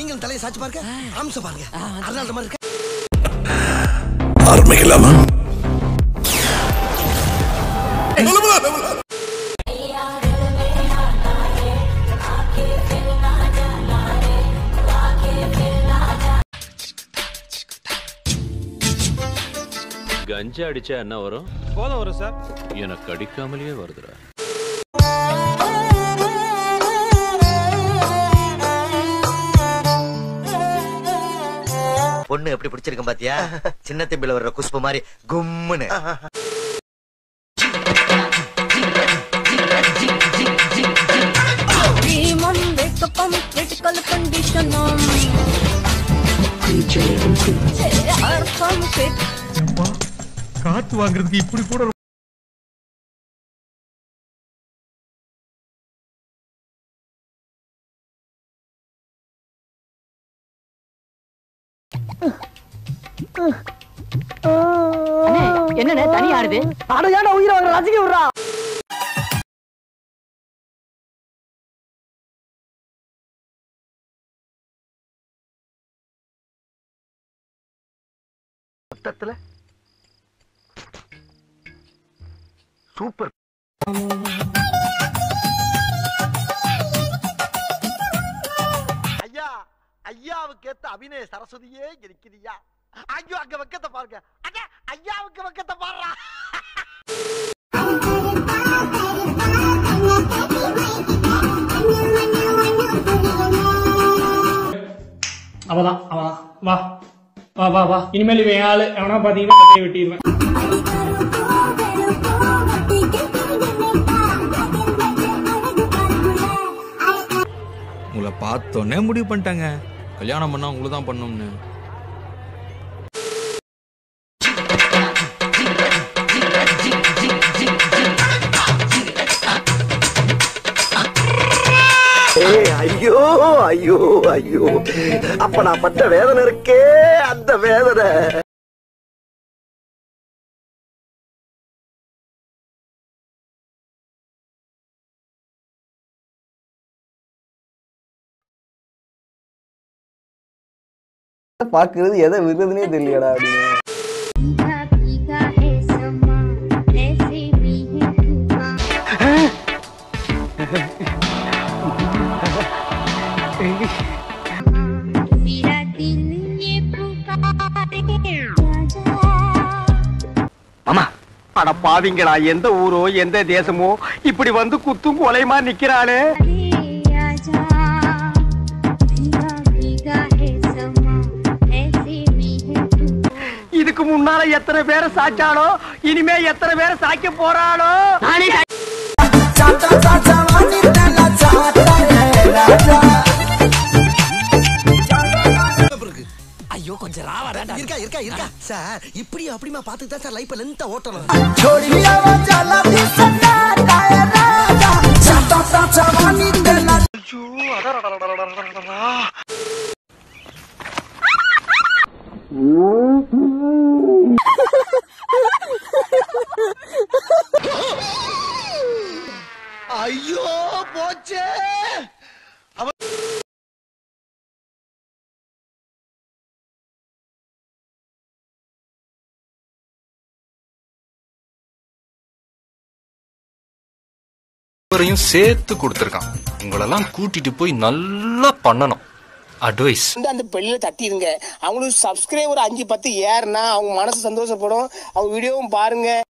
நீங்களும் தலையை சாச்சு பாருங்க அம்சம் பாருங்க அதனால இந்த மாதிரி இருக்க ஆரம்பிக்கலாமா கஞ்சா அடிச்சா என்ன வரும் போதும் வரும் சார் எனக்கு அடிக்காமலேயே வருதுடா பொண்ணு எப்படி பிடிச்சிருக்கும் பாத்தியா சின்ன தம்பில வர்ற குஷ்பு மாதிரி கும்முன்னு Demon, wake up on critical condition on. Are from fit. காத்து வாங்குறதுக்கு இப்படி கூட என்னண்ணே தனி ஆடுது அடையான உயிரை வாங்க ரசிக்க விடுறா மொத்தத்துல சூப்பர் ஐயா ஐயாவுக்கு ஏத்த அபிநய சரஸ்வதியே இருக்குதுயா ஐயோ அங்க வெக்கத்தை பாருங்க அட ஐயாவுக்கு வெக்கத்தை பாருடா அவதான் அவதான் வா வா வா வா இனிமேல் இவன் ஆளு எவனா பாத்தீங்கன்னா கட்டையை வெட்டிடுவேன் உங்களை பார்த்தோன்னே முடிவு பண்ணிட்டாங்க கல்யாணம் பண்ணா உங்களை தான் பண்ணணும்னு ஐயோ ஐயோ ஐயோ அப்ப நான் பட்ட வேதனை இருக்கே அந்த வேதனை பாக்குறது எதை விருதுனே தெரியலடா அப்படின்னு भीगा है समा ऐसे भी है तूफान मेरा दिल ये पुकारे राजा ஆமா அட பாவிங்களா எந்த ஊரோ எந்த தேசமோ இப்படி வந்து குத்தும் கொலைமா நிக்கிறாளே आजा भीगा भीगा है समा ऐसे भी है तूफान இதுக்கு முன்னால எத்தனை பேரை சாச்சாலோ இனிமே எத்தனை பேரை சாய்க்க போறாளோ இருக்கு ஐயோ கொஞ்சம் ராவா இருக்கா இருக்கா இருக்கா சார் இப்படி அப்படிமா பார்த்துட்டு தான் சார் லைஃப் லென்த்தா ஓட்டணும் ஐயோ போச்சே இவரையும் சேர்த்து கொடுத்துருக்கான் உங்களெல்லாம் கூட்டிட்டு போய் நல்லா பண்ணணும் அட்வைஸ் அந்த பெல்லில தட்டிடுங்க அவங்களுக்கு சப்ஸ்கிரைபர் அஞ்சு பத்து ஏறுனா அவங்க மனசு சந்தோஷப்படும் அவங்க வீடியோவும் பாருங்க